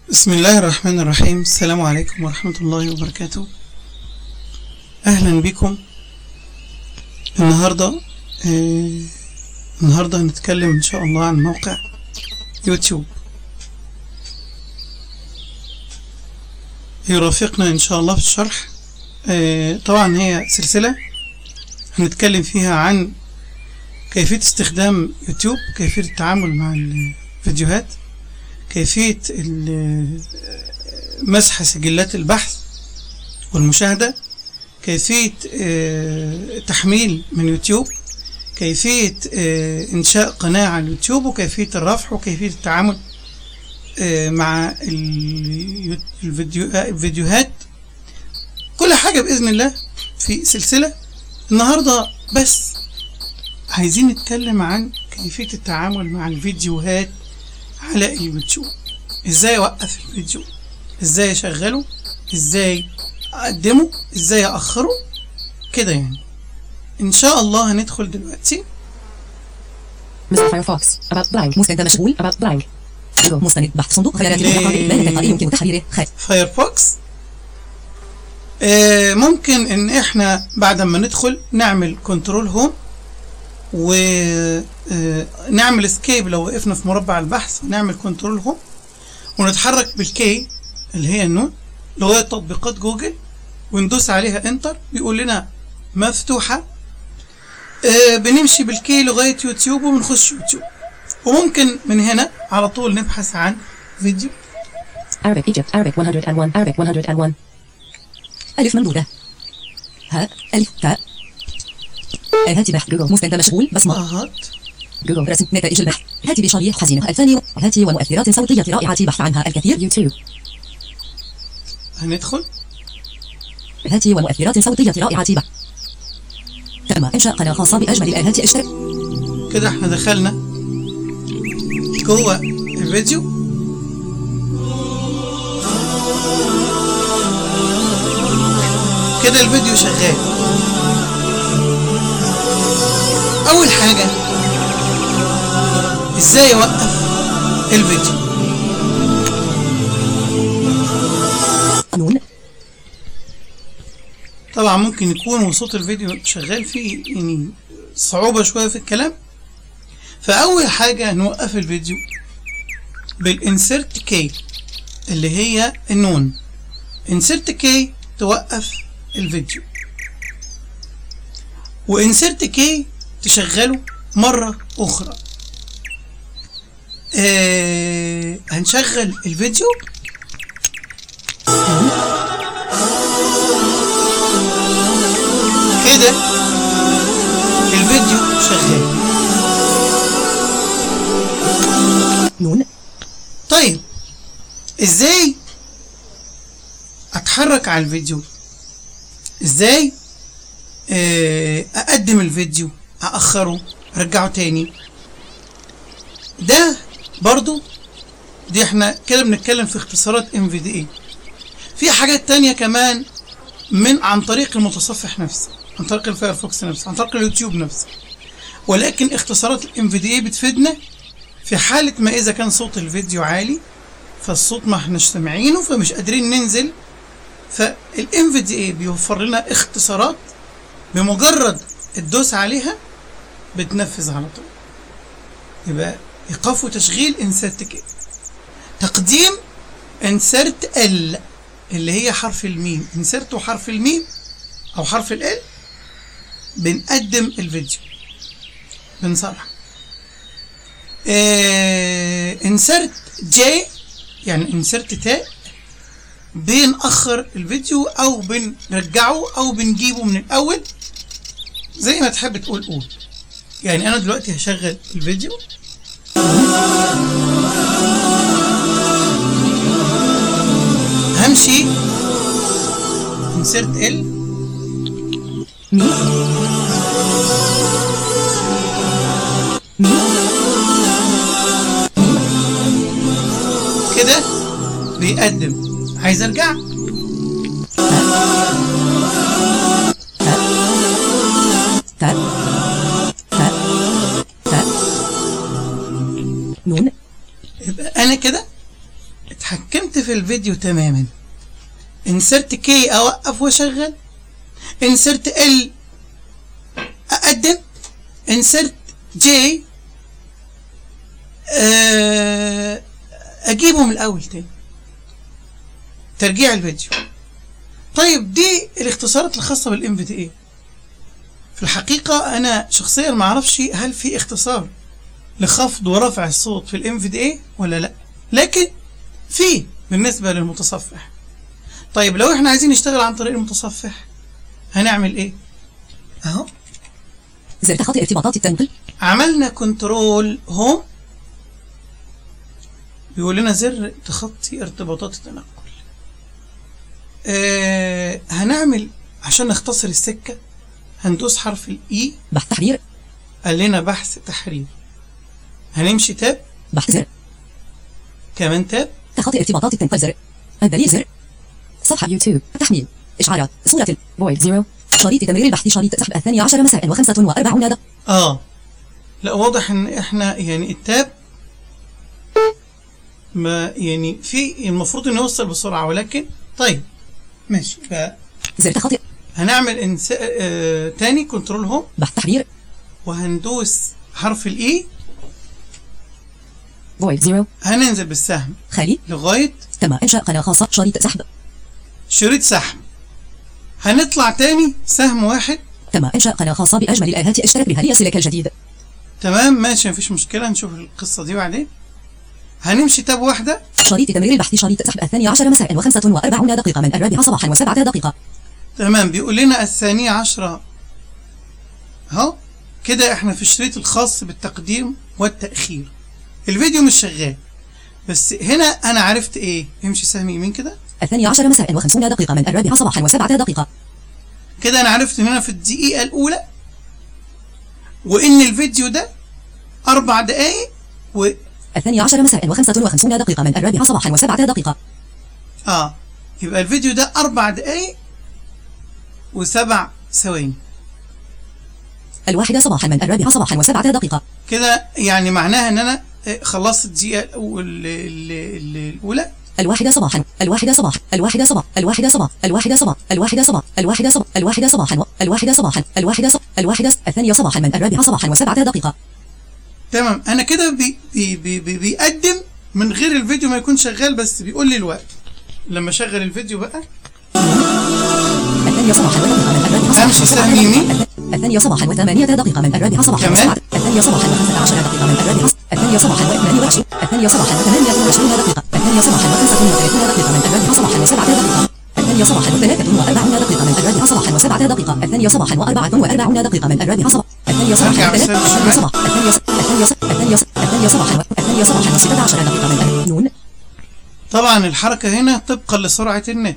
بسم الله الرحمن الرحيم السلام عليكم ورحمة الله وبركاته أهلا بكم النهاردة آه النهاردة هنتكلم إن شاء الله عن موقع يوتيوب يرافقنا إن شاء الله في الشرح آه طبعا هي سلسلة هنتكلم فيها عن كيفية استخدام يوتيوب كيفية التعامل مع الفيديوهات كيفية ال- مسح سجلات البحث والمشاهدة كيفية آه، تحميل من يوتيوب كيفية آه، إنشاء قناة على اليوتيوب وكيفية الرفع وكيفية التعامل آه، مع ال- الفيديو- آه، الفيديوهات كل حاجة بإذن الله في سلسلة النهاردة بس عايزين نتكلم عن كيفية التعامل مع الفيديوهات على اليوتيوب ازاي اوقف الفيديو ازاي اشغله ازاي اقدمه ازاي اخره كده يعني ان شاء الله هندخل دلوقتي مستر فايرفوكس about blank مستند مشغول about blank جوجل مستند بحث صندوق خيارات ليه؟ متقارب بيان تلقائي يمكن تحريره خ فايرفوكس آه ممكن ان احنا بعد ما ندخل نعمل كنترول هوم ونعمل اسكيب لو وقفنا في مربع البحث نعمل كنترول هوم ونتحرك بالكي اللي هي النون لغايه تطبيقات جوجل وندوس عليها انتر بيقول لنا مفتوحه آه بنمشي بالكي لغايه يوتيوب وبنخش يوتيوب وممكن من هنا على طول نبحث عن فيديو Arabic Egypt Arabic 101 Arabic 101 ألف ممدودة ها ألف تاء هاتي بحث جوجل مستند مشغول بصمة اهات جوجل رسم نتائج البحث هاتي بشريح حزينة الثاني هاتي ومؤثرات صوتية رائعة بحث عنها الكثير يوتيوب هندخل هاتي ومؤثرات صوتية رائعة بحث تم إنشاء قناة خاصة بأجمل الآلات اشترك كده احنا دخلنا جوه الفيديو كده الفيديو شغال اول حاجة ازاي اوقف الفيديو قانون طبعا ممكن يكون وصوت الفيديو شغال فيه يعني صعوبة شوية في الكلام فأول حاجة نوقف الفيديو بالانسرت كي اللي هي النون انسرت كي توقف الفيديو وانسرت كي تشغله مرة أخرى آه هنشغل الفيديو كده الفيديو شغال نون طيب ازاي اتحرك على الفيديو ازاي آه، اقدم الفيديو اخره ارجعه تاني ده برضو دي احنا كده بنتكلم في اختصارات ام في دي اي في حاجات تانية كمان من عن طريق المتصفح نفسه عن طريق الفايرفوكس نفسه عن طريق اليوتيوب نفسه ولكن اختصارات الام في دي اي بتفيدنا في حالة ما إذا كان صوت الفيديو عالي فالصوت ما احناش سامعينه فمش قادرين ننزل فالام في دي اي بيوفر لنا اختصارات بمجرد الدوس عليها بتنفذ على طول يبقى ايقاف وتشغيل انسرت كي تقديم انسرت ال اللي هي حرف الميم انسرت حرف الميم او حرف ال بنقدم الفيديو بنصلح انسرت جي يعني انسرت تاء بنأخر الفيديو او بنرجعه او بنجيبه من الاول زي ما تحب تقول قول يعني انا دلوقتي هشغل الفيديو همشي انسرت ال مي مي كده بيقدم عايز ارجع تاء تاء تاء نون يبقى انا كده اتحكمت في الفيديو تماما انسرت كي اوقف واشغل انسرت ال اقدم انسرت جي آه، اجيبه من الاول تاني ترجيع الفيديو طيب دي الاختصارات الخاصة بالام في اي في الحقيقة انا شخصيا ما اعرفش هل في اختصار لخفض ورفع الصوت في الام في اي ولا لا لكن في بالنسبة للمتصفح طيب لو احنا عايزين نشتغل عن طريق المتصفح هنعمل ايه اهو زر تخطي ارتباطات التنقل عملنا كنترول هوم بيقول لنا زر تخطي ارتباطات التنقل آه هنعمل عشان نختصر السكة هندوس حرف الاي بحث تحرير قال لنا بحث تحرير هنمشي تاب بحث زر كمان تاب تخطي ارتباطات التنقل زر الدليل زر صفحة يوتيوب تحميل إشعارات صورة فويد زيرو شريط تمرير البحث شريط سحب الثانية عشر مساء وخمسة وأربعون دقيقة اه لا واضح ان احنا يعني التاب ما يعني في المفروض انه يوصل بسرعة ولكن طيب ماشي ف- زر تخطي هنعمل انس... آه... تاني كنترول هوم بحث تحرير وهندوس حرف الاي فويد زيرو هننزل بالسهم خالي لغاية تم إنشاء قناة خاصة شريط سحب شريط سحب هنطلع تاني سهم واحد تم إنشاء قناة خاصة بأجمل الآيات اشترك بها ليصلك الجديد تمام ماشي مفيش مشكلة نشوف القصة دي بعدين هنمشي تاب واحدة شريط تمرير البحث شريط سحب الثانية عشر مساء وخمسة وأربعون دقيقة من الرابعة صباحا وسبعة دقيقة تمام بيقول لنا الثانية عشرة اهو كده احنا في الشريط الخاص بالتقديم والتأخير الفيديو مش شغال بس هنا انا عرفت ايه يمشي سهم يمين كده الثانية عشر مساء وخمسون دقيقة من الرابعة صباحا وسبعة دقيقة كده انا عرفت ان انا في الدقيقة الاولى وان الفيديو ده اربع دقايق و الثانية عشر مساء وخمسة وخمسون دقيقة من الرابعة صباحا وسبعة دقيقة اه يبقى الفيديو ده اربع دقايق وسبع ثواني الواحدة صباحا من الرابعة صباحا وسبعة دقيقة كده يعني معناها ان انا آه، خلصت الدقيقة الأول- ال- ال- الاولى الواحدة صباحا الواحدة صباح الواحدة صباح الواحدة صباح الواحدة صباح الواحدة صباح الواحدة صباح الواحدة صباحا الواحدة صباحا الواحدة صباح الواحدة الثانية صباحا من الرابعة صباحا وسبعة دقيقة تمام انا كده بي بي بي بي بيقدم من غير الفيديو ما يكون شغال بس بيقول لي الوقت لما اشغل الفيديو بقى الثانية صباحا ودقيقة من الرابعة صباحا امشي وسبعة سهم دقيقة. يمين الثانية صباحا وثمانية دقيقة من الرابعة صباحا كمان؟ وسبعة الثانية صباحا وخمسة عشر دقيقة من الرابعة الثانية صباحا واثنان وعشرين الثانية صباحا وثمانية وعشرين دقيقة الثانية صباحا وخمسة وثلاثين دقيقة من الرابعة صباحا وسبعة دقيقة الثانية صباحا وثلاثة وأربعون دقيقة من الرابعة صباحا وسبعة دقيقة الثانية صباحا وأربعة وأربعون دقيقة من الرابعة صباحا الثانية صباحا أرجع وثلاثة بالسلب الثانية شمال. صباح الثانية ص- الثانية ص- الثانية ص- الثانية صباحا و- الثانية صباحا وستة عشر دقيقة من الر- نون طبعا الحركة هنا طبقا لسرعة النت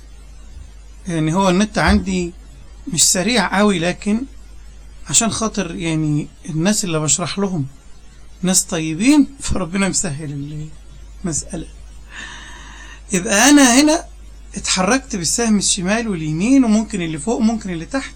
يعني هو النت عندي مش سريع قوي لكن عشان خاطر يعني الناس اللي بشرح لهم ناس طيبين فربنا مسهل المسألة يبقى أنا هنا اتحركت بالسهم الشمال واليمين وممكن اللي فوق ممكن اللي تحت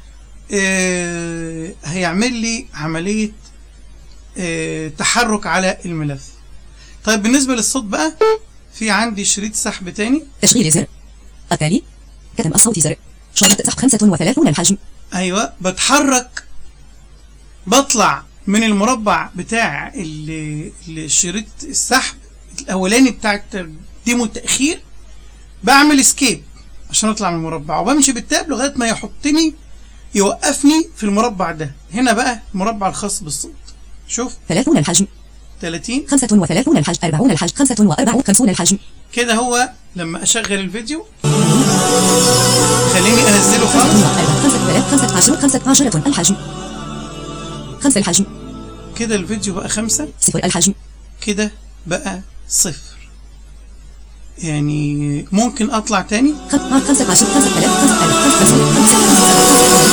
اه هيعمل لي عملية اه تحرك على الملف طيب بالنسبة للصوت بقى في عندي شريط سحب تاني تشغيل زر التالي كتم الصوت زر شريط سحب خمسة وثلاثون الحجم ايوه بتحرك بطلع من المربع بتاع ال- الشريط السحب الاولاني بتاع التقديم والتاخير بعمل اسكيب عشان اطلع من المربع وبمشي بالتاب لغايه ما يحطني يوقفني في المربع ده هنا بقى المربع الخاص بالصوت شوف ثلاثون الحجم 30 خمسة وثلاثون الحجم أربعون الحجم خمسة وأربعون خمسون الحجم كده هو لما اشغل الفيديو خليني انزله خمسة خالص وأربعون خمسة ثلاث خمسة عشر خمسة عشرة الحجم خمسة الحجم كده الفيديو بقى خمسة صفر الحجم كده بقى صفر يعني ممكن اطلع تاني خم- خمسة عشر خمسة ثلاث خمسة ألف خمسة خمسة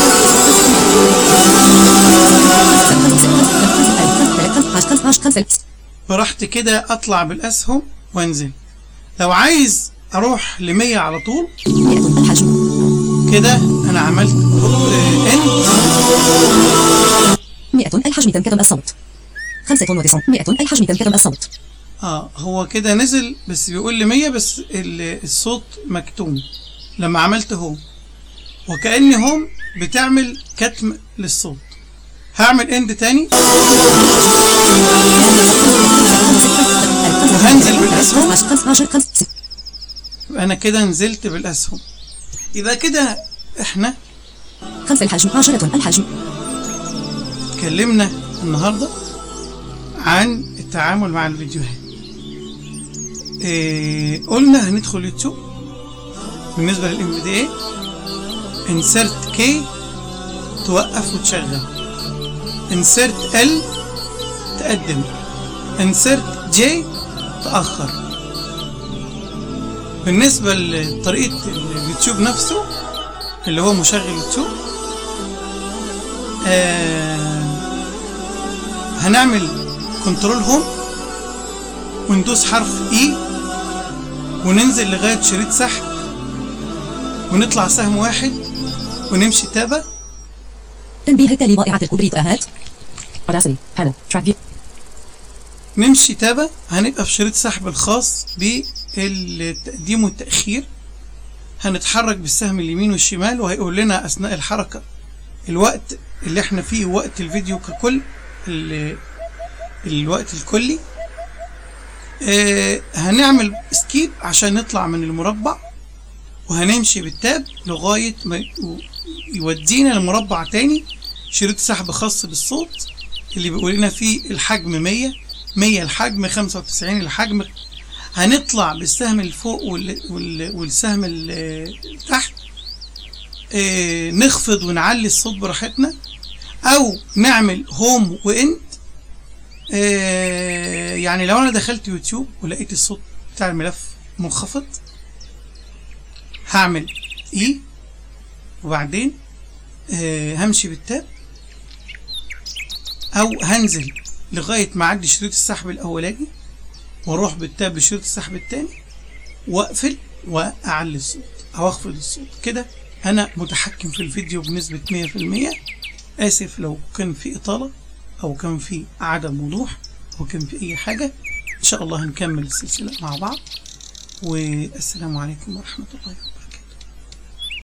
خمسة خمسة خمسة براحت كده اطلع بالاسهم وانزل لو عايز اروح لمية على طول مئة الحجم كده انا عملت ان مئة الحجم تم كتم الصوت خمسة وتسعون مئة الحجم تم كتم الصوت اه هو كده نزل بس بيقول لي 100 بس ال- الصوت مكتوم لما عملت هوم وكأن هوم بتعمل كتم للصوت هعمل اند تاني وهنزل بالأسهم. 15 5 6 يبقى انا كده نزلت بالاسهم يبقى كده احنا 5 الحجم 10 الحجم اتكلمنا النهارده عن التعامل مع الفيديوهات إيه قلنا هندخل يوتيوب بالنسبه للام دي اي انسرت كي توقف وتشغل انسرت ال تقدم انسرت جي تاخر بالنسبه لطريقه اليوتيوب نفسه اللي هو مشغل يوتيوب آه هنعمل كنترول هوم وندوس حرف اي وننزل لغاية شريط سحب ونطلع سهم واحد ونمشي تابة تنبيه التالي ضائعة الكبريتات Audacity Panel Track View نمشي تابة هنبقى في شريط سحب الخاص بالتقديم والتأخير هنتحرك بالسهم اليمين والشمال وهيقول لنا أثناء الحركة الوقت اللي احنا فيه وقت الفيديو ككل ال- الوقت الكلي آه هنعمل سكيب عشان نطلع من المربع وهنمشي بالتاب لغاية ما ي- يودينا لمربع تاني شريط سحب خاص بالصوت اللي بيقول لنا فيه الحجم 100 100 الحجم 95 الحجم هنطلع بالسهم اللي فوق وال... وال... والسهم اللي تحت آه نخفض ونعلي الصوت براحتنا او نعمل هوم واند آه يعني لو انا دخلت يوتيوب ولقيت الصوت بتاع الملف منخفض هعمل اي وبعدين آه همشي بالتاب او هنزل لغايه ما اعدي شريط السحب الاولاني واروح بالتاب لشريط السحب التاني واقفل واعلي الصوت او اخفض الصوت كده انا متحكم في الفيديو بنسبه 100% اسف لو كان في اطاله او كان في عدم وضوح او كان في اي حاجه ان شاء الله هنكمل السلسله مع بعض والسلام عليكم ورحمه الله